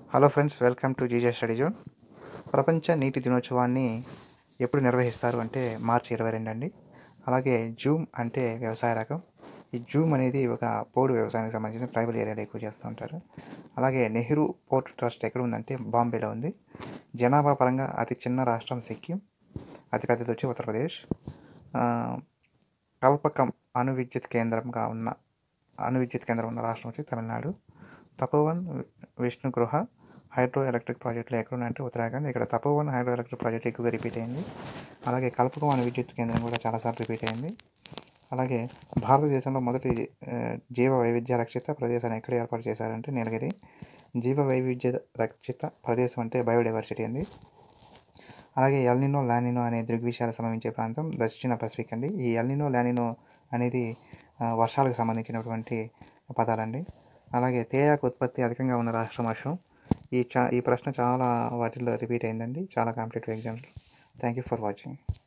hello friends welcome to G J study ప్రపంచ నీటి దినోత్సవాన్ని ఎప్పుడు నిర్వహిస్తారు అంటే మార్చి ఇరవై రెండు అండి అలాగే జూమ్ అంటే వ్యవసాయ రకం ఈ జూమ్ అనేది ఒక పోడు వ్యవసాయానికి సంబంధించిన ట్రైబల్ ఏరియాలో ఎక్కువ చేస్తూ ఉంటారు అలాగే నెహ్రూ పోర్ట్ ట్రస్ట్ ఎక్కడ ఉందంటే బాంబేలో ఉంది జనాభా పరంగా అతి చిన్న రాష్ట్రం సిక్కిం అతి పెద్దది వచ్చి ఉత్తరప్రదేశ్ ఆ, కల్పకం అణు విద్యుత్ కేంద్రంగా ఉన్న అణు విద్యుత్ కేంద్రం ఉన్న రాష్ట్రం వచ్చి తమిళనాడు తపోవన్ విష్ణు గృహ హైడ్రో ఎలక్ట్రిక్ ప్రాజెక్టులు ఎక్కడ ఉన్నాయంటే ఉత్తరాఖండ్ ఇక్కడ తపోవన్ హైడ్రో ఎలక్ట్రిక్ ప్రాజెక్ట్ ఎక్కువగా రిపీట్ అయింది అలాగే కల్పకం అణు విద్యుత్ కేంద్రం కూడా చాలాసార్లు రిపీట్ అయింది అలాగే భారతదేశంలో మొదటి ఆ, జీవ వైవిధ్య రక్షిత ప్రదేశాన్ని ఎక్కడ ఏర్పాటు చేశారంటే నీలగిరి జీవ వైవిధ్య రక్షిత ప్రదేశం అంటే బయోడైవర్సిటీ అండి అలాగే ఎల్నినో లానినో అనే దృగ్విషయాలు సంభవించే ప్రాంతం దక్షిణ పసిఫిక్ అండి ఈ ఎల్నినో లానినో అనేది ఆ, వర్షాలకు సంబంధించినటువంటి పదాలండి అలాగే తేయాకు ఉత్పత్తి అధికంగా ఉన్న రాష్ట్రం అసోం ఈ చా ఈ ప్రశ్న చాలా వాటిల్లో రిపీట్ అయిందండి చాలా competitive exams thank you for watching